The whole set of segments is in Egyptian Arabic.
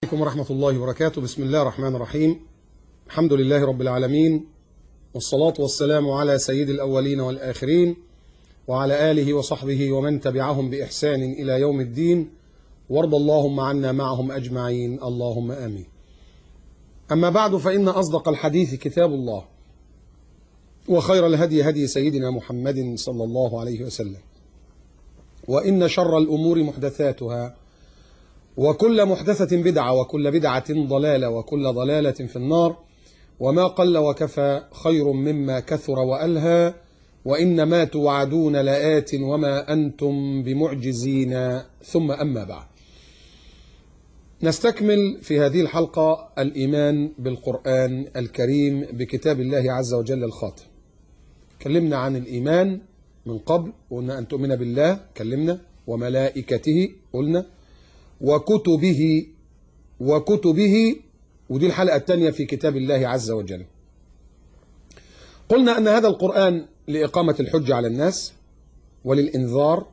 عليكم ورحمة الله وبركاته بسم الله الرحمن الرحيم الحمد لله رب العالمين والصلاة والسلام على سيد الأولين والآخرين وعلى آله وصحبه ومن تبعهم بإحسان إلى يوم الدين وارض اللهم عنا معهم أجمعين اللهم آمين أما بعد فإن أصدق الحديث كتاب الله وخير الهدي هدي سيدنا محمد صلى الله عليه وسلم وإن شر الأمور محدثاتها وكل محدثة بدعة وكل بدعة ضلالة وكل ضلالة في النار وما قل وكفى خير مما كثر وألهى وإن ما توعدون لآت وما أنتم بمعجزين ثم أما بعد نستكمل في هذه الحلقة الإيمان بالقرآن الكريم بكتاب الله عز وجل الخاتم كلمنا عن الإيمان من قبل قلنا أن تؤمن بالله كلمنا وملائكته قلنا وكتبه وكتبه ودي الحلقة الثانية في كتاب الله عز وجل قلنا أن هذا القرآن لإقامة الحجة على الناس وللإنذار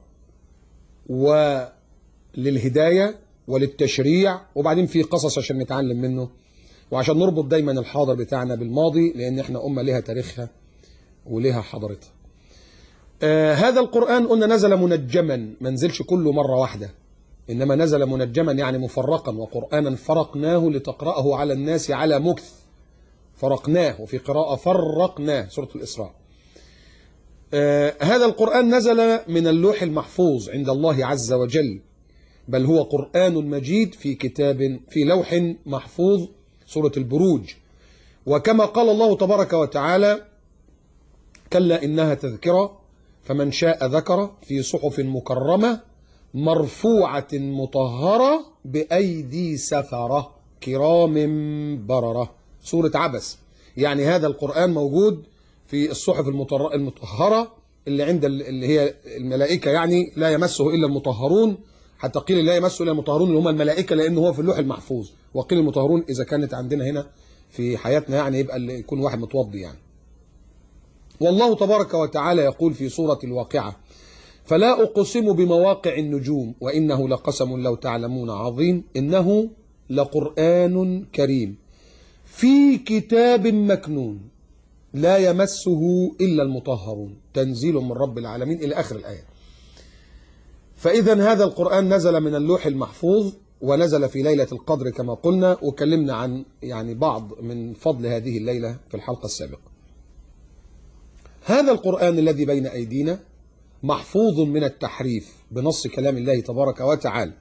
وللهداية وللتشريع وبعدين في قصص عشان نتعلم منه وعشان نربط دايما الحاضر بتاعنا بالماضي لأن احنا أمة لها تاريخها ولها حضارتها آه هذا القرآن قلنا نزل منجما ما نزلش كله مرة واحدة إنما نزل منجما يعني مفرقا وقرآنا فرقناه لتقرأه على الناس على مكث فرقناه وفي قراءة فرقناه سورة الإسراء آه هذا القرآن نزل من اللوح المحفوظ عند الله عز وجل بل هو قرآن مجيد في كتاب في لوح محفوظ سورة البروج وكما قال الله تبارك وتعالى كلا إنها تذكرة فمن شاء ذكر في صحف مكرمة مرفوعة مطهرة بأيدي سفرة كرام بررة سورة عبس يعني هذا القرآن موجود في الصحف المطهرة اللي عند اللي هي الملائكة يعني لا يمسه إلا المطهرون حتى قيل لا يمسه إلا المطهرون اللي هم الملائكة لأنه هو في اللوح المحفوظ وقيل المطهرون إذا كانت عندنا هنا في حياتنا يعني يبقى اللي يكون واحد متوضي يعني والله تبارك وتعالى يقول في سورة الواقعة فلا أقسم بمواقع النجوم وإنه لقسم لو تعلمون عظيم إنه لقرآن كريم في كتاب مكنون لا يمسه إلا المطهرون تنزيل من رب العالمين إلى آخر الآية فإذا هذا القرآن نزل من اللوح المحفوظ ونزل في ليلة القدر كما قلنا وكلمنا عن يعني بعض من فضل هذه الليلة في الحلقة السابقة هذا القرآن الذي بين أيدينا محفوظ من التحريف بنص كلام الله تبارك وتعالى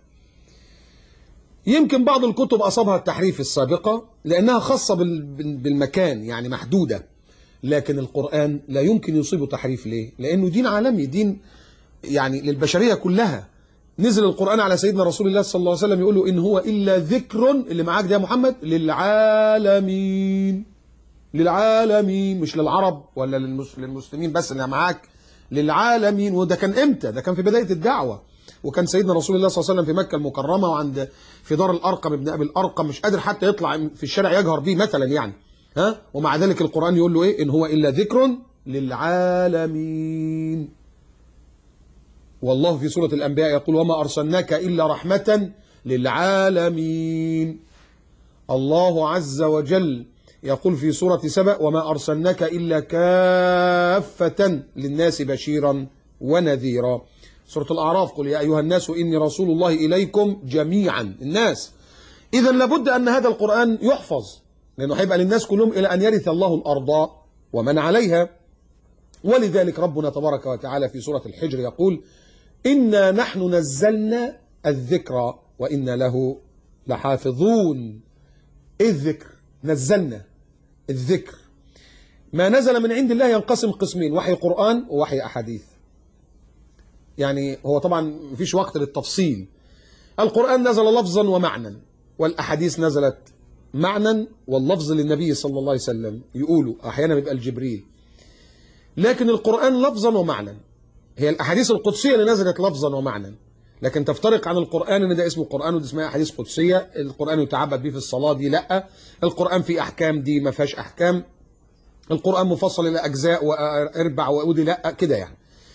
يمكن بعض الكتب أصابها التحريف السابقة لأنها خاصة بالمكان يعني محدودة لكن القرآن لا يمكن يصيبه تحريف ليه؟ لأنه دين عالمي دين يعني للبشرية كلها نزل القرآن على سيدنا رسول الله صلى الله عليه وسلم يقول له إن هو إلا ذكر اللي معاك ده يا محمد للعالمين للعالمين مش للعرب ولا للمسلمين بس اللي معاك للعالمين وده كان امتى ده كان في بداية الدعوة وكان سيدنا رسول الله صلى الله عليه وسلم في مكة المكرمة وعند في دار الأرقم ابن أبي الأرقم مش قادر حتى يطلع في الشارع يجهر به مثلا يعني ها ومع ذلك القرآن يقول له إيه إن هو إلا ذكر للعالمين والله في سورة الأنبياء يقول وما أرسلناك إلا رحمة للعالمين الله عز وجل يقول في سورة سبأ وما أرسلناك إلا كافة للناس بشيرا ونذيرا سورة الأعراف قل يا أيها الناس إني رسول الله إليكم جميعا الناس إذا لابد أن هذا القرآن يحفظ لأنه هيبقى للناس كلهم إلى أن يرث الله الأرض ومن عليها ولذلك ربنا تبارك وتعالى في سورة الحجر يقول إنا نحن نزلنا الذكر وإنا له لحافظون الذكر نزلنا الذكر ما نزل من عند الله ينقسم قسمين وحي قرآن ووحي أحاديث يعني هو طبعا مفيش وقت للتفصيل القرآن نزل لفظا ومعنى والأحاديث نزلت معنى واللفظ للنبي صلى الله عليه وسلم يقولوا أحيانا بيبقى الجبريل لكن القرآن لفظا ومعنى هي الأحاديث القدسية اللي نزلت لفظا ومعنى لكن تفترق عن القرآن ان ده اسمه قرآن وده اسمها أحاديث قدسية القرآن يتعبد به في الصلاة دي لا القرآن فيه أحكام دي ما فيهاش أحكام القرآن مفصل إلى أجزاء وأربع وأودي لا كده يعني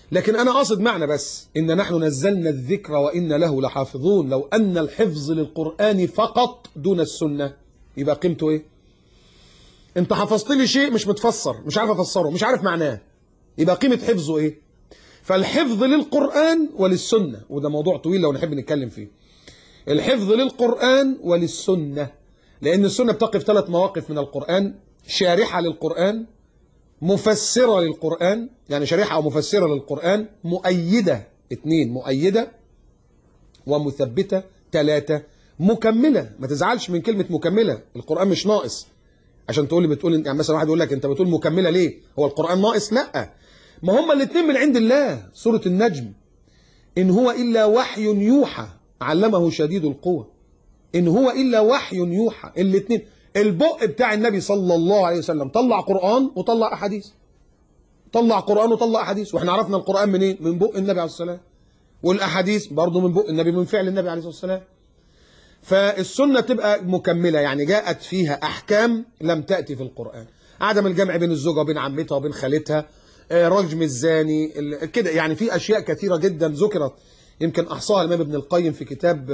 لكن أنا قاصد معنى بس إن نحن نزلنا الذكر وإن له لحافظون لو أن الحفظ للقرآن فقط دون السنة يبقى قيمته إيه أنت حفظت لي شيء مش متفسر مش عارف أفسره مش عارف معناه يبقى قيمة حفظه إيه فالحفظ للقرآن وللسنة وده موضوع طويل لو نحب نتكلم فيه الحفظ للقرآن وللسنة لأن السنة بتقف ثلاث مواقف من القرآن شارحة للقرآن مفسرة للقرآن يعني شريحة أو مفسرة للقرآن مؤيدة اثنين مؤيدة ومثبتة ثلاثة مكملة ما تزعلش من كلمة مكملة القرآن مش ناقص عشان تقول لي بتقول يعني مثلا واحد يقول لك انت بتقول مكملة ليه هو القرآن ناقص لا ما هما الاثنين من عند الله سورة النجم إن هو إلا وحي يوحى علمه شديد القوة إن هو إلا وحي يوحى الاثنين البق بتاع النبي صلى الله عليه وسلم طلع قرآن وطلع أحاديث طلع قرآن وطلع أحاديث وإحنا عرفنا القرآن منين إيه؟ من بق النبي عليه السلام والأحاديث برضه من بق النبي من فعل النبي عليه الصلاة والسلام فالسنة تبقى مكملة يعني جاءت فيها أحكام لم تأتي في القرآن عدم الجمع بين الزوجة وبين عمتها وبين خالتها رجم الزاني كده يعني في أشياء كثيرة جدا ذكرت يمكن أحصاها الإمام ابن القيم في كتاب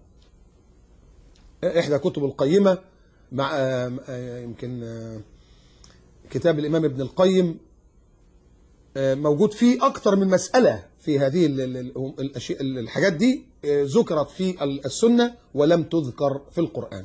إحدى كتب القيمة مع يمكن كتاب الإمام ابن القيم موجود فيه أكثر من مسألة في هذه الحاجات دي ذكرت في السنة ولم تذكر في القرآن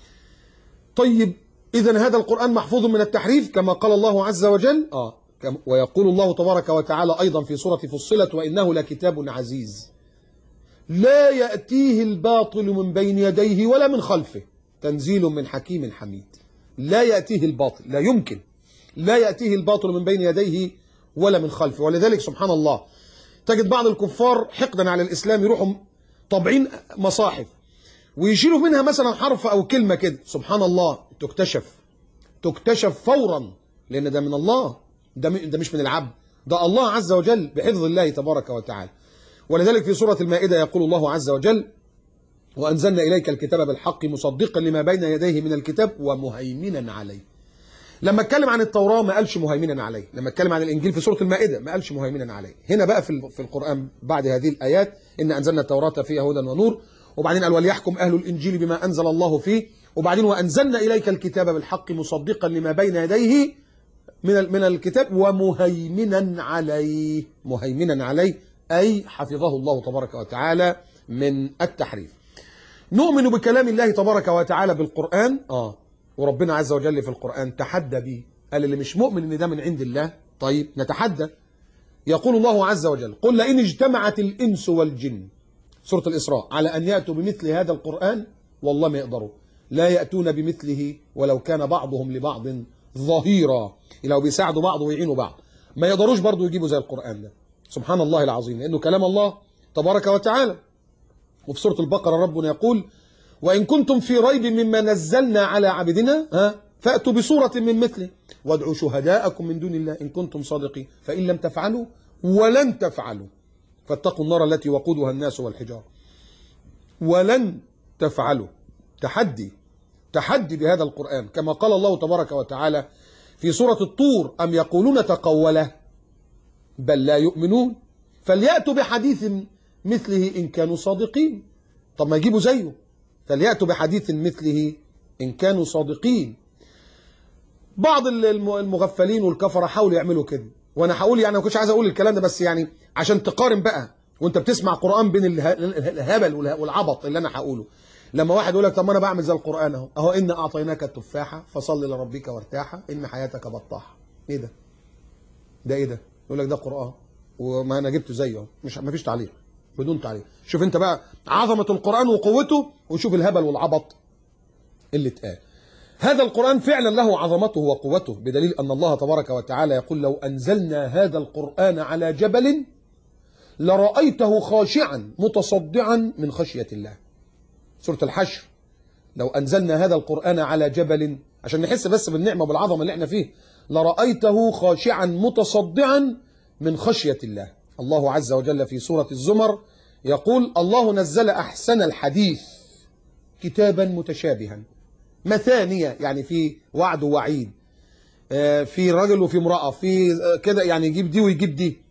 طيب إذا هذا القرآن محفوظ من التحريف كما قال الله عز وجل آه ويقول الله تبارك وتعالى أيضا في سورة فصلت وإنه لكتاب عزيز لا يأتيه الباطل من بين يديه ولا من خلفه تنزيل من حكيم حميد لا يأتيه الباطل لا يمكن لا يأتيه الباطل من بين يديه ولا من خلفه ولذلك سبحان الله تجد بعض الكفار حقدا على الإسلام يروحوا طابعين مصاحف ويشيلوا منها مثلا حرف أو كلمة كده سبحان الله تكتشف تكتشف فورا لأن ده من الله ده ده مش من العبد ده الله عز وجل بحفظ الله تبارك وتعالى ولذلك في سورة المائدة يقول الله عز وجل وأنزلنا إليك الكتاب بالحق مصدقا لما بين يديه من الكتاب ومهيمنا عليه لما اتكلم عن التوراة ما قالش مهيمنا عليه لما اتكلم عن الإنجيل في سورة المائدة ما قالش مهيمنا عليه هنا بقى في في القرآن بعد هذه الآيات إن أنزلنا التوراة فيها هدى ونور وبعدين قال وليحكم أهل الإنجيل بما أنزل الله فيه وبعدين وأنزلنا إليك الكتاب بالحق مصدقا لما بين يديه من من الكتاب ومهيمنا عليه مهيمنا عليه أي حفظه الله تبارك وتعالى من التحريف نؤمن بكلام الله تبارك وتعالى بالقرآن آه وربنا عز وجل في القرآن تحدى به قال اللي مش مؤمن ان ده من عند الله طيب نتحدى يقول الله عز وجل قل لئن اجتمعت الإنس والجن سورة الإسراء على أن يأتوا بمثل هذا القرآن والله ما يقدروا لا يأتون بمثله ولو كان بعضهم لبعض ظهيرا لو بيساعدوا بعض ويعينوا بعض ما يقدروش برضو يجيبوا زي القرآن ده سبحان الله العظيم لأنه كلام الله تبارك وتعالى وفي سورة البقرة ربنا يقول وإن كنتم في ريب مما نزلنا على عبدنا ها فأتوا بصورة من مثله وادعوا شهداءكم من دون الله إن كنتم صادقين فإن لم تفعلوا ولن تفعلوا فاتقوا النار التي وقودها الناس والحجار ولن تفعلوا تحدي تحدي بهذا القرآن كما قال الله تبارك وتعالى في سورة الطور أم يقولون تقوله بل لا يؤمنون فليأتوا بحديث مثله إن كانوا صادقين طب ما يجيبوا زيه فليأتوا بحديث مثله إن كانوا صادقين بعض المغفلين والكفرة حاولوا يعملوا كده وانا هقول يعني ما كنتش عايز اقول الكلام ده بس يعني عشان تقارن بقى وانت بتسمع قرآن بين الهبل والعبط اللي انا هقوله لما واحد يقول لك طب ما انا بعمل زي القرآن اهو اهو ان اعطيناك التفاحة فصل لربك وارتاحة ان حياتك بطاحة ايه ده ده ايه ده يقول لك ده قرآن وما انا جبته زيه مش ما فيش تعليق بدون تعليق شوف انت بقى عظمة القرآن وقوته وشوف الهبل والعبط اللي اتقال هذا القرآن فعلا له عظمته وقوته بدليل أن الله تبارك وتعالى يقول لو أنزلنا هذا القرآن على جبل لرأيته خاشعا متصدعا من خشية الله سورة الحشر لو أنزلنا هذا القرآن على جبل عشان نحس بس بالنعمة والعظمة اللي احنا فيه لرأيته خاشعا متصدعا من خشية الله الله عز وجل في سورة الزمر يقول الله نزل أحسن الحديث كتابا متشابها مثانية يعني في وعد ووعيد في رجل وفي امرأة في كده يعني يجيب دي ويجيب دي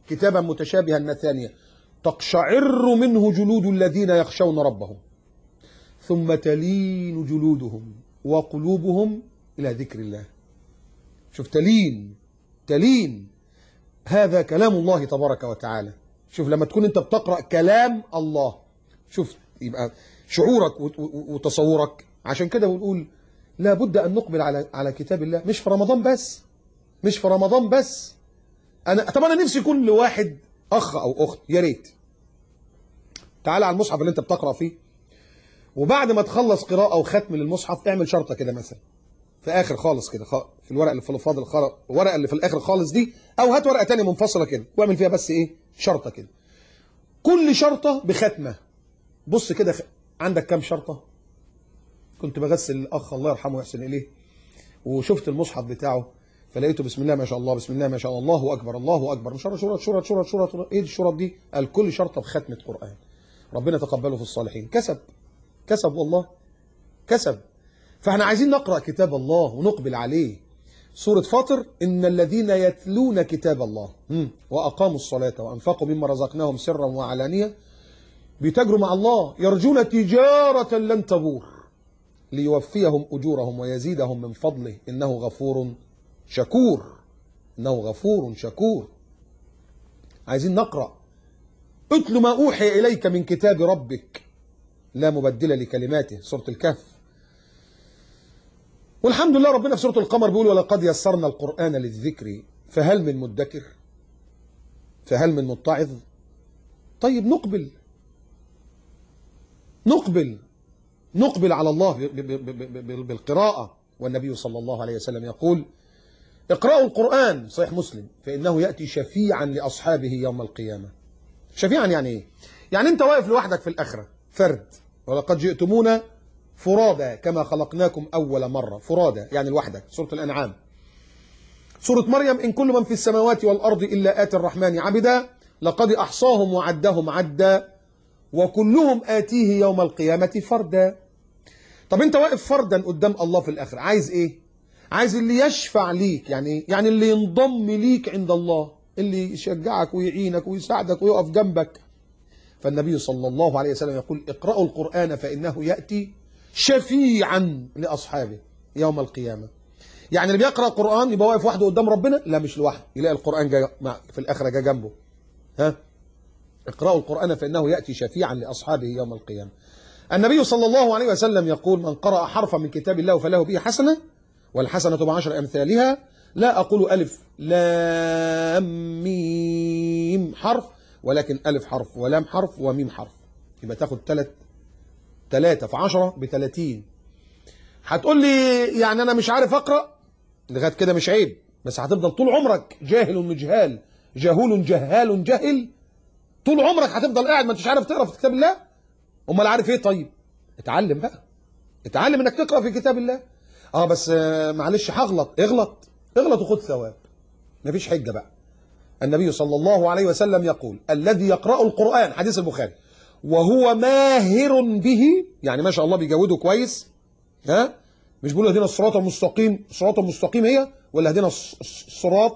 كتابا متشابها مثانية تقشعر منه جلود الذين يخشون ربهم ثم تلين جلودهم وقلوبهم إلى ذكر الله شوف تلين تلين هذا كلام الله تبارك وتعالى شوف لما تكون انت بتقرأ كلام الله شوف يبقى شعورك وتصورك عشان كده بنقول لابد أن نقبل على على كتاب الله مش في رمضان بس مش في رمضان بس انا طب انا نفسي كل واحد اخ او اخت يا ريت تعالى على المصحف اللي انت بتقرا فيه وبعد ما تخلص قراءه وختم للمصحف اعمل شرطه كده مثلا في اخر خالص كده في الورق اللي في الفاضل الورقه اللي في الاخر خالص دي او هات ورقه تانية منفصله كده واعمل فيها بس ايه شرطه كده كل شرطه بختمه بص كده عندك كام شرطه كنت بغسل الاخ الله يرحمه ويحسن اليه وشفت المصحف بتاعه فلقيته بسم الله ما شاء الله بسم الله ما شاء الله الله اكبر الله اكبر مش شرط شرط شرط شرط ايه الشرط دي قال كل شرطه بختمه قران ربنا تقبله في الصالحين كسب كسب والله كسب فاحنا عايزين نقرا كتاب الله ونقبل عليه سورة فاطر إن الذين يتلون كتاب الله وأقاموا الصلاة وأنفقوا مما رزقناهم سرا وعلانية بيتاجروا مع الله يرجون تجارة لن تبور ليوفيهم أجورهم ويزيدهم من فضله إنه غفور شكور إنه غفور شكور عايزين نقرأ اتل ما أوحي إليك من كتاب ربك لا مبدل لكلماته سورة الكهف والحمد لله ربنا في سورة القمر بيقول ولقد يسرنا القرآن للذكر فهل من مدكر فهل من متعظ طيب نقبل نقبل نقبل على الله بالقراءة والنبي صلى الله عليه وسلم يقول اقرأوا القرآن صحيح مسلم فإنه يأتي شفيعا لأصحابه يوم القيامة شفيعا يعني ايه يعني انت واقف لوحدك في الآخرة فرد ولقد جئتمونا فرادا كما خلقناكم أول مرة فرادا يعني لوحدك سورة الأنعام سورة مريم إن كل من في السماوات والأرض إلا آتي الرحمن عبدا لقد أحصاهم وعدهم عدا وكلهم آتيه يوم القيامة فردا طب انت واقف فردا قدام الله في الآخرة عايز ايه عايز اللي يشفع ليك يعني يعني اللي ينضم ليك عند الله اللي يشجعك ويعينك ويساعدك ويقف جنبك فالنبي صلى الله عليه وسلم يقول اقرأوا القرآن فإنه يأتي شفيعا لأصحابه يوم القيامة يعني اللي بيقرأ قرآن يبقى واقف وحده قدام ربنا لا مش لوحده يلاقي القرآن جا في الآخرة جا جنبه ها اقرأوا القرآن فإنه يأتي شفيعا لأصحابه يوم القيامة النبي صلى الله عليه وسلم يقول من قرأ حرفا من كتاب الله فله به حسنة والحسنة بعشر أمثالها لا أقول ألف لام ميم حرف ولكن ألف حرف ولام حرف وميم حرف يبقى تاخد ثلاث ثلاثة في عشرة بثلاثين هتقول لي يعني أنا مش عارف أقرأ لغاية كده مش عيب بس هتفضل طول عمرك جاهل مجهال جهول جهال جهل طول عمرك هتفضل قاعد ما انتش عارف تقرا في كتاب الله امال عارف ايه طيب اتعلم بقى اتعلم انك تقرا في كتاب الله اه بس آه معلش هغلط اغلط اغلط وخد ثواب مفيش حجه بقى النبي صلى الله عليه وسلم يقول الذي يقرا القران حديث البخاري وهو ماهر به يعني ما شاء الله بيجوده كويس ها مش بيقول هدينا الصراط المستقيم الصراط المستقيم هي ولا هدينا الصراط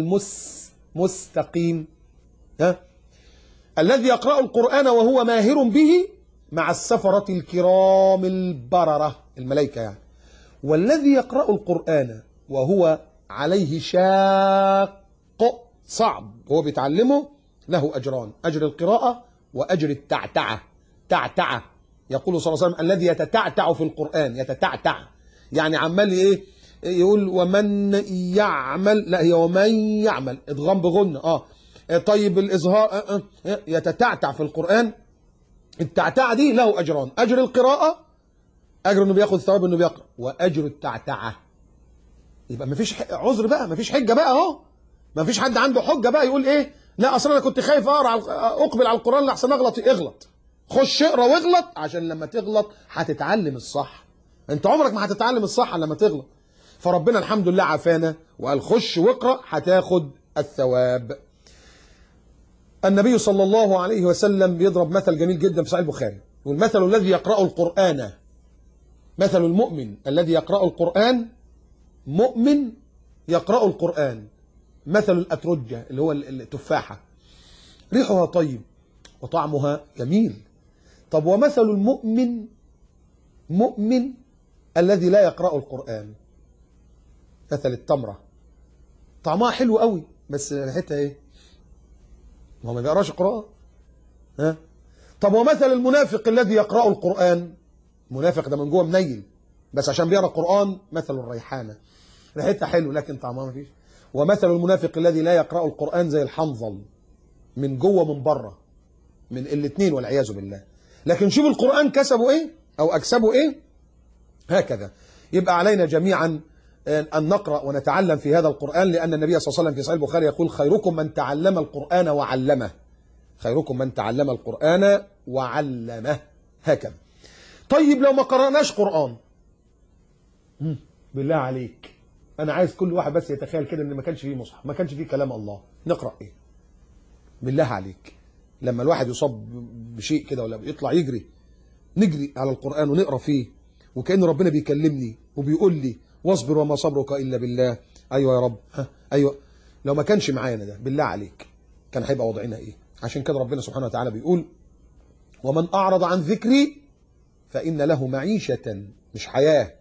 المستقيم ها الذي يقرأ القرآن وهو ماهر به مع السفرة الكرام البررة الملائكة يعني والذي يقرأ القرآن وهو عليه شاق صعب هو بيتعلمه له أجران أجر القراءة وأجر التعتعة تعتعة يقول صلى الله عليه وسلم الذي يتتعتع في القرآن يتتعتع يعني عمال ايه يقول ومن يعمل لا هي ومن يعمل ادغام بغنة اه طيب الإظهار يتتعتع في القرآن التعتعة دي له أجران أجر القراءة أجر أنه بياخد ثواب أنه بيقرأ وأجر التعتعة يبقى مفيش عذر بقى مفيش حجة بقى اهو مفيش حد عنده حجة بقى يقول إيه لا أصلا أنا كنت خايف أقرأ أقبل على القرآن لأحسن أغلط اغلط خش اقرأ واغلط عشان لما تغلط هتتعلم الصح أنت عمرك ما هتتعلم الصح لما تغلط فربنا الحمد لله عافانا وقال خش واقرأ هتاخد الثواب النبي صلى الله عليه وسلم بيضرب مثل جميل جدا في صحيح البخاري والمثل الذي يقرأ القرآن مثل المؤمن الذي يقرأ القرآن مؤمن يقرأ القرآن مثل الأترجة اللي هو التفاحة ريحها طيب وطعمها جميل طب ومثل المؤمن مؤمن الذي لا يقرأ القرآن مثل التمرة طعمها حلو قوي بس ريحتها ايه ما هو ما بيقراش القرآن ها طب ومثل المنافق الذي يقرأ القرآن المنافق ده من جوه منيل بس عشان بيقرأ القرآن مثل الريحانة ريحتها حلو لكن طعمها ما فيش ومثل المنافق الذي لا يقرأ القرآن زي الحنظل من جوه من بره من الاثنين والعياذ بالله لكن شوف القرآن كسبوا ايه او اكسبوا ايه هكذا يبقى علينا جميعا أن نقرأ ونتعلم في هذا القرآن لأن النبي صلى الله عليه وسلم في صحيح البخاري يقول خيركم من تعلم القرآن وعلمه خيركم من تعلم القرآن وعلمه هكذا طيب لو ما قرأناش قرآن مم. بالله عليك أنا عايز كل واحد بس يتخيل كده إن ما كانش فيه مصحف ما كانش فيه كلام الله نقرأ إيه بالله عليك لما الواحد يصاب بشيء كده ولا يطلع يجري نجري على القرآن ونقرأ فيه وكأن ربنا بيكلمني وبيقول لي واصبر وما صبرك إلا بالله أيوة يا رب ها أيوة لو ما كانش معانا ده بالله عليك كان هيبقى وضعنا إيه عشان كده ربنا سبحانه وتعالى بيقول ومن أعرض عن ذكري فإن له معيشة مش حياة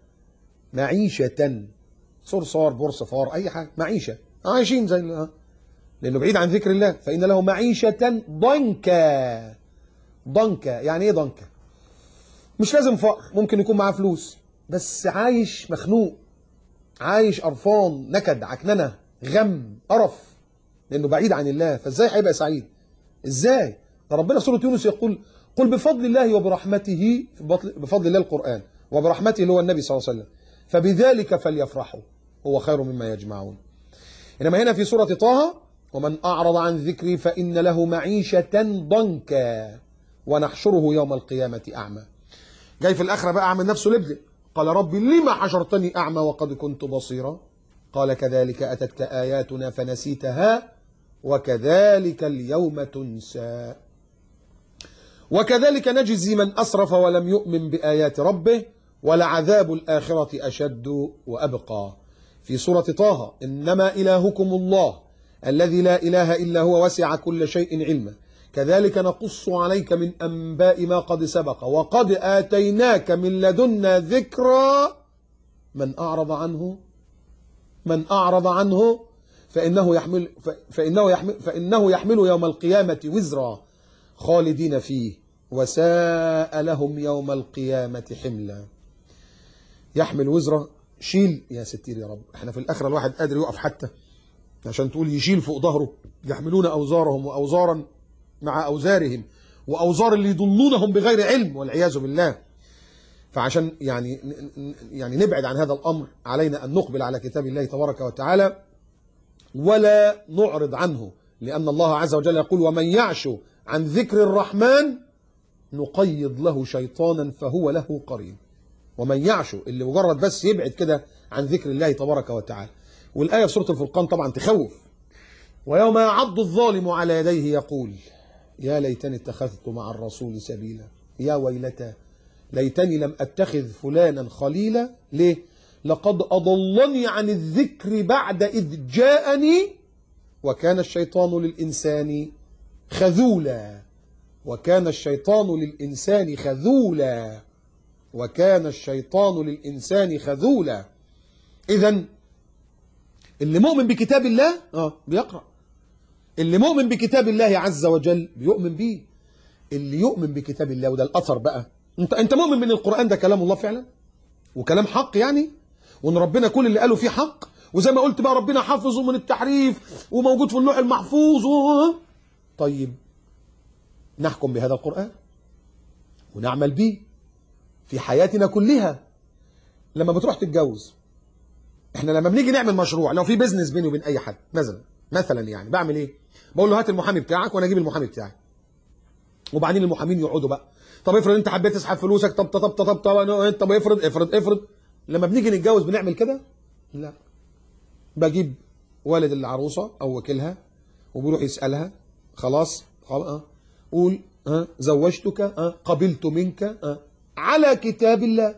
معيشة صرصار بورصفار أي حاجة معيشة عايشين زي ال- لأنه بعيد عن ذكر الله فإن له معيشة ضنكا ضنكا يعني إيه ضنكا مش لازم فقر ممكن يكون معاه فلوس بس عايش مخنوق عايش قرفان نكد عكننه غم قرف لانه بعيد عن الله فازاي هيبقى سعيد ازاي ده ربنا في سوره يونس يقول قل بفضل الله وبرحمته بفضل الله القران وبرحمته اللي هو النبي صلى الله عليه وسلم فبذلك فليفرحوا هو خير مما يجمعون انما هنا في سوره طه ومن اعرض عن ذكري فان له معيشه ضنكا ونحشره يوم القيامه اعمى جاي في الآخرة بقى عامل نفسه لبلب قال ربي لما حشرتني أعمى وقد كنت بصيرا قال كذلك أتتك آياتنا فنسيتها وكذلك اليوم تنسى وكذلك نجزي من أسرف ولم يؤمن بآيات ربه ولعذاب الآخرة أشد وأبقى في سورة طه إنما إلهكم الله الذي لا إله إلا هو وسع كل شيء علما كذلك نقص عليك من أنباء ما قد سبق وقد آتيناك من لدنا ذكرى من أعرض عنه من أعرض عنه فإنه يحمل فإنه يحمل فإنه يحمل يوم القيامة وزرا خالدين فيه وساء لهم يوم القيامة حملا يحمل وزرا شيل يا ستير يا رب احنا في الآخرة الواحد قادر يقف حتى عشان تقول يشيل فوق ظهره يحملون أوزارهم وأوزارا مع أوزارهم وأوزار اللي يضلونهم بغير علم والعياذ بالله فعشان يعني يعني نبعد عن هذا الأمر علينا أن نقبل على كتاب الله تبارك وتعالى ولا نعرض عنه لأن الله عز وجل يقول ومن يعش عن ذكر الرحمن نقيض له شيطانا فهو له قرين ومن يعش اللي مجرد بس يبعد كده عن ذكر الله تبارك وتعالى والآية في سورة الفرقان طبعا تخوف ويوم يعض الظالم على يديه يقول يا ليتني اتخذت مع الرسول سبيلا يا ويلتى ليتني لم أتخذ فلانا خليلا ليه لقد أضلني عن الذكر بعد إذ جاءني وكان الشيطان للإنسان خذولا وكان الشيطان للإنسان خذولا وكان الشيطان للإنسان خذولا إذا اللي مؤمن بكتاب الله اه بيقرأ اللي مؤمن بكتاب الله عز وجل بيؤمن بيه اللي يؤمن بكتاب الله وده الأثر بقى انت انت مؤمن من القرآن ده كلام الله فعلا وكلام حق يعني وان ربنا كل اللي قاله فيه حق وزي ما قلت بقى ربنا حافظه من التحريف وموجود في اللوح المحفوظ و... طيب نحكم بهذا القرآن ونعمل به في حياتنا كلها لما بتروح تتجوز احنا لما بنيجي نعمل مشروع لو في بيزنس بيني وبين اي حد مثلا مثلا يعني بعمل ايه بقول له هات المحامي بتاعك وانا اجيب المحامي بتاعي وبعدين المحامين يقعدوا بقى طب افرض انت حبيت تسحب فلوسك طب طب طب طب طب طب افرض افرض افرض لما بنيجي نتجوز بنعمل كده لا بجيب والد العروسه او وكيلها وبيروح يسالها خلاص خلاص اه قول اه زوجتك اه قبلت منك اه على كتاب الله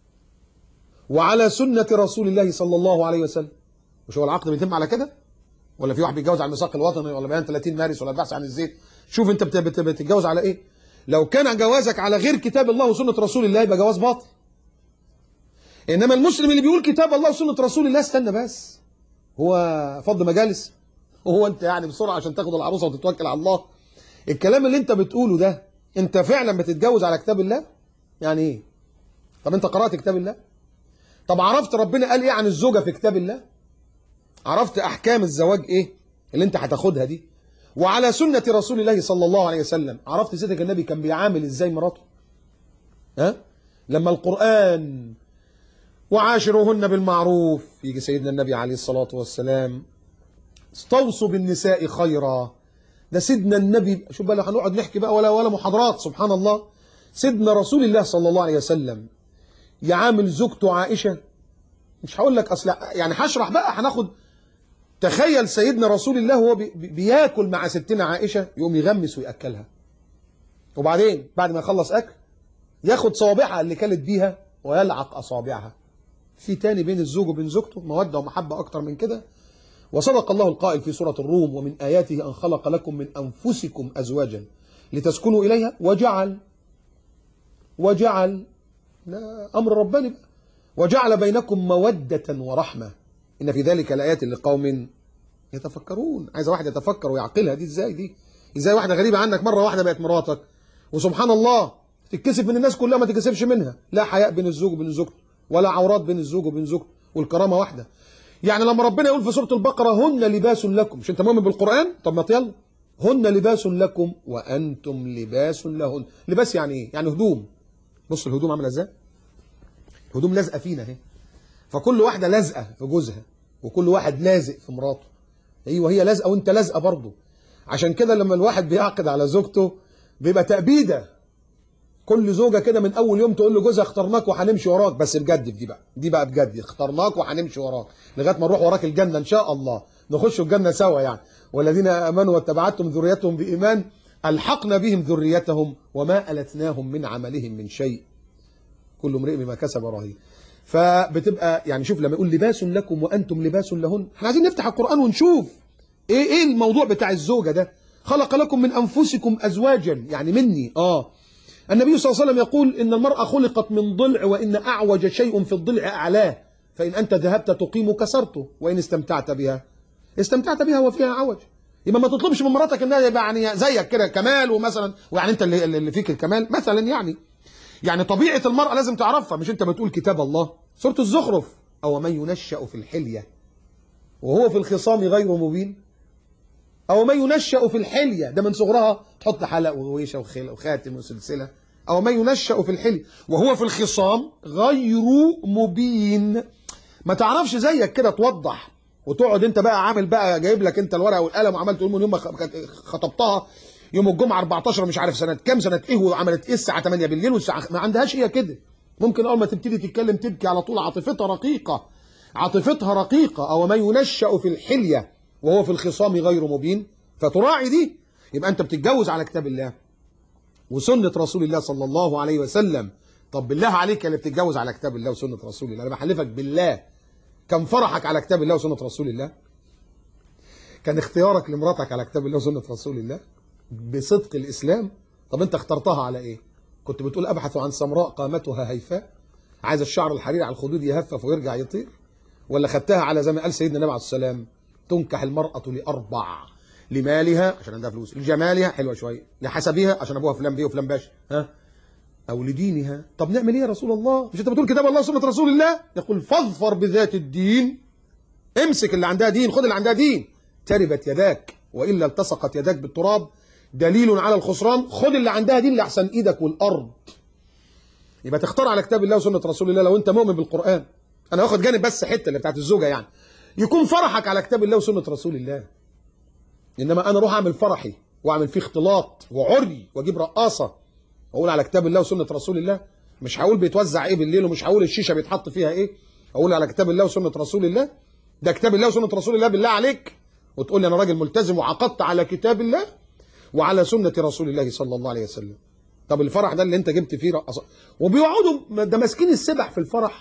وعلى سنة رسول الله صلى الله عليه وسلم مش هو العقد بيتم على كده ولا في واحد بيتجوز على الميثاق الوطني ولا بيان 30 مارس ولا البحث عن الزيت شوف انت بت- بت- بتتجوز على ايه لو كان جوازك على غير كتاب الله وسنه رسول الله يبقى جواز باطل انما المسلم اللي بيقول كتاب الله وسنه رسول الله استنى بس هو فض مجالس هو انت يعني بسرعه عشان تاخد العروسه وتتوكل على الله الكلام اللي انت بتقوله ده انت فعلا بتتجوز على كتاب الله يعني ايه طب انت قرات كتاب الله طب عرفت ربنا قال ايه عن الزوجه في كتاب الله عرفت احكام الزواج ايه اللي انت هتاخدها دي وعلى سنه رسول الله صلى الله عليه وسلم عرفت سيدك النبي كان بيعامل ازاي مراته ها لما القران وعاشروهن بالمعروف يجي سيدنا النبي عليه الصلاه والسلام استوصوا بالنساء خيرا ده سيدنا النبي شوف بقى لو هنقعد نحكي بقى ولا ولا محاضرات سبحان الله سيدنا رسول الله صلى الله عليه وسلم يعامل زوجته عائشه مش هقول لك اصل يعني هشرح بقى هناخد تخيل سيدنا رسول الله هو بي بي- بياكل مع ستنا عائشه يقوم يغمس وياكلها وبعدين بعد ما يخلص اكل ياخد صوابعها اللي كلت بيها ويلعق اصابعها في تاني بين الزوج وبين زوجته موده ومحبه اكتر من كده وصدق الله القائل في سورة الروم ومن آياته أن خلق لكم من أنفسكم أزواجا لتسكنوا إليها وجعل وجعل لا أمر رباني بقى وجعل بينكم مودة ورحمة إن في ذلك لآيات لقوم يتفكرون عايز واحد يتفكر ويعقلها دي إزاي دي إزاي واحدة غريبة عنك مرة واحدة بقت مراتك وسبحان الله تتكسف من الناس كلها ما تتكسفش منها لا حياء بين الزوج وبين زوجته ولا عورات بين الزوج وبين زوجته والكرامة واحدة يعني لما ربنا يقول في سورة البقرة هن لباس لكم مش انت مؤمن بالقرآن طب ما يلا هن لباس لكم وأنتم لباس لهن لباس يعني ايه يعني هدوم بص الهدوم عامله ازاي هدوم لازقه فينا اهي فكل واحده لازقه في جوزها وكل واحد لازق في مراته ايوه هي لازقه وانت لازقه برضه عشان كده لما الواحد بيعقد على زوجته بيبقى تأبيده كل زوجه كده من اول يوم تقول لجوزها اخترناك وهنمشي وراك بس بجد في دي بقى دي بقى بجد اخترناك وهنمشي وراك لغايه ما نروح وراك الجنه ان شاء الله نخش الجنه سوا يعني والذين امنوا واتبعتهم ذريتهم بايمان الحقنا بهم ذريتهم وما التناهم من عملهم من شيء كل امرئ بما كسب رهين فبتبقى يعني شوف لما يقول لباس لكم وانتم لباس لهن احنا عايزين نفتح القران ونشوف ايه ايه الموضوع بتاع الزوجه ده خلق لكم من انفسكم ازواجا يعني مني اه النبي صلى الله عليه وسلم يقول ان المراه خلقت من ضلع وان اعوج شيء في الضلع اعلاه فان انت ذهبت تقيم كسرته وان استمتعت بها استمتعت بها وفيها عوج يبقى ما تطلبش من مراتك انها يبقى يعني زيك كده كمال ومثلا ويعني انت اللي, اللي فيك الكمال مثلا يعني يعني طبيعه المراه لازم تعرفها مش انت بتقول كتاب الله سوره الزخرف او من ينشا في الحليه وهو في الخصام غير مبين او من ينشا في الحليه ده من صغرها تحط حلق وغويشه وخل- وخاتم وسلسله او من ينشا في الحليه وهو في الخصام غير مبين ما تعرفش زيك كده توضح وتقعد انت بقى عامل بقى جايب لك انت الورقه والقلم وعمال تقول من يوم ما خ- خطبتها يوم الجمعه 14 مش عارف سنه كام سنه ايه وعملت ايه الساعه 8 بالليل والساعه ما عندهاش هي كده ممكن اول ما تبتدي تتكلم تبكي على طول عاطفتها رقيقه عاطفتها رقيقه او ما ينشا في الحليه وهو في الخصام غير مبين فتراعي دي يبقى انت بتتجوز على كتاب الله وسنه رسول الله صلى الله عليه وسلم طب بالله عليك اللي بتتجوز على كتاب الله وسنه رسول الله انا بحلفك بالله كان فرحك على كتاب الله وسنه رسول الله كان اختيارك لمراتك على كتاب الله وسنه رسول الله بصدق الاسلام طب انت اخترتها على ايه كنت بتقول ابحث عن سمراء قامتها هيفاء عايز الشعر الحرير على الخدود يهفف ويرجع يطير ولا خدتها على زي ما قال سيدنا النبي عليه السلام تنكح المرأة لأربع لمالها عشان عندها فلوس لجمالها حلوة شوية لحسبها عشان أبوها فلان بيه وفلان باشا ها أو لدينها طب نعمل إيه يا رسول الله مش أنت بتقول كتاب الله وسنة رسول الله يقول فاظفر بذات الدين امسك اللي عندها دين خد اللي عندها دين تربت يداك وإلا التصقت يداك بالتراب دليل على الخسران خد اللي عندها دين لأحسن إيدك والأرض يبقى تختار على كتاب الله وسنة رسول الله لو أنت مؤمن بالقرآن أنا واخد جانب بس حتة اللي بتاعت الزوجة يعني يكون فرحك على كتاب الله وسنة رسول الله إنما أنا أروح أعمل فرحي وأعمل فيه اختلاط وعري وأجيب رقاصة وأقول على كتاب الله وسنة رسول الله مش هقول بيتوزع إيه بالليل ومش هقول الشيشة بيتحط فيها إيه أقول على كتاب الله وسنة رسول الله ده كتاب الله وسنة رسول الله بالله عليك وتقول لي أنا راجل ملتزم وعقدت على كتاب الله وعلى سنة رسول الله صلى الله عليه وسلم طب الفرح ده اللي انت جبت فيه رقصة وبيقعدوا ده ماسكين السبح في الفرح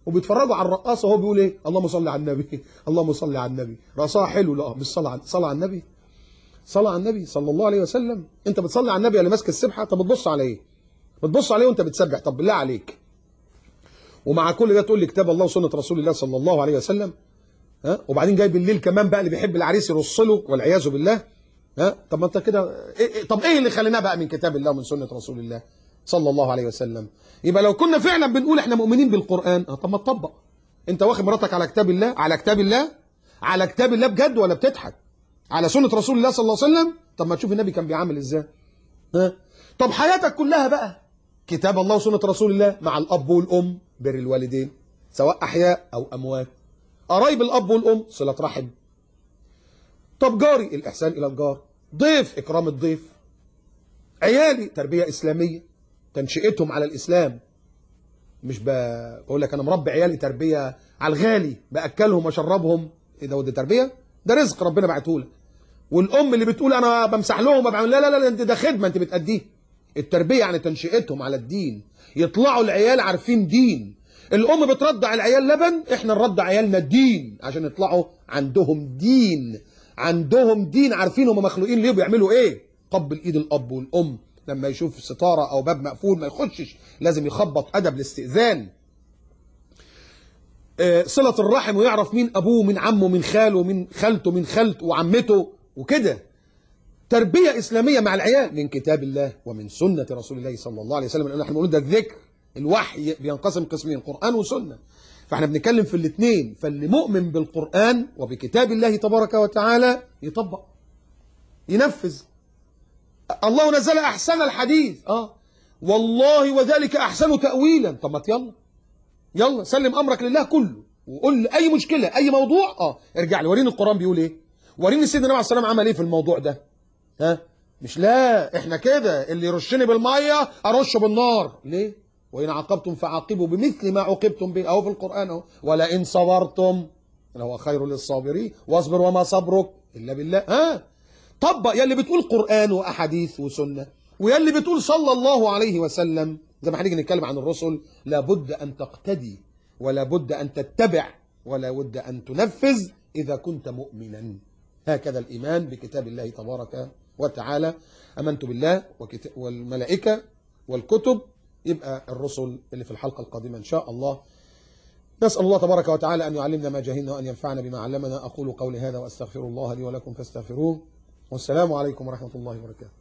وبيتفرجوا على الرقاصه وهو بيقول ايه اللهم صل على النبي اللهم صل على النبي رقصها حلو لا مش صلاه على صلاه على النبي صلاه على النبي صلى الله عليه وسلم انت بتصلي على النبي اللي ماسك السبحه طب بتبص على ايه بتبص عليه وانت بتسبح طب بالله عليك ومع كل ده تقول لي كتاب الله وسنه رسول الله صلى الله عليه وسلم ها وبعدين جاي بالليل كمان بقى اللي بيحب العريس يرص له والعياذ بالله ها طب ما انت كده إيه إيه طب ايه اللي خليناه بقى من كتاب الله ومن سنه رسول الله صلى الله عليه وسلم يبقى لو كنا فعلا بنقول احنا مؤمنين بالقران اه طب ما تطبق انت واخد مراتك على كتاب الله على كتاب الله على كتاب الله بجد ولا بتضحك على سنه رسول الله صلى الله عليه وسلم طب ما تشوف النبي كان بيعمل ازاي ها طب حياتك كلها بقى كتاب الله وسنه رسول الله مع الاب والام بر الوالدين سواء احياء او اموات قرايب الاب والام صله رحم طب جاري الاحسان الى الجار ضيف اكرام الضيف عيالي تربيه اسلاميه تنشئتهم على الاسلام مش ب- بقول لك انا مربي عيالي تربيه على الغالي باكلهم واشربهم ايه ده وده تربيه ده رزق ربنا بعته لك والام اللي بتقول انا بمسح لهم وبعمل لا لا لا انت ده خدمه انت بتاديها التربيه يعني تنشئتهم على الدين يطلعوا العيال عارفين دين الام بترضع العيال لبن احنا نرضع عيالنا الدين عشان يطلعوا عندهم دين عندهم دين عارفين هم مخلوقين ليه بيعملوا ايه قبل ايد الاب والام لما يشوف ستاره او باب مقفول ما يخشش لازم يخبط ادب الاستئذان آه، صلة الرحم ويعرف مين أبوه من عمه من خاله من خالته من خالته وعمته وكده تربية إسلامية مع العيال من كتاب الله ومن سنة رسول الله صلى الله عليه وسلم لأن احنا بنقول ده الذكر الوحي بينقسم قسمين قرآن وسنة فاحنا بنتكلم في الاثنين فاللي مؤمن بالقرآن وبكتاب الله تبارك وتعالى يطبق ينفذ الله نزل أحسن الحديث اه والله وذلك أحسن تأويلا طب ما يلا يلا سلم امرك لله كله وقول لي اي مشكله اي موضوع اه ارجع لي وريني القران بيقول ايه وريني سيدنا النبي عليه الصلاه والسلام عمل ايه في الموضوع ده ها مش لا احنا كده اللي يرشني بالميه ارشه بالنار ليه وان عاقبتم فعاقبوا بمثل ما عوقبتم به اهو في القران اهو ولئن صبرتم لهو خير للصابرين واصبر وما صبرك الا بالله ها طبق يا اللي بتقول قرآن وأحاديث وسنة ويا اللي بتقول صلى الله عليه وسلم زي ما هنيجي نتكلم عن الرسل لابد أن تقتدي ولا بد أن تتبع ولا بد أن تنفذ إذا كنت مؤمنا هكذا الإيمان بكتاب الله تبارك وتعالى أمنت بالله وكت- والملائكة والكتب يبقى الرسل اللي في الحلقة القادمة إن شاء الله نسأل الله تبارك وتعالى أن يعلمنا ما جهلنا وأن ينفعنا بما علمنا أقول قولي هذا وأستغفر الله لي ولكم فاستغفروه والسلام عليكم ورحمة الله وبركاته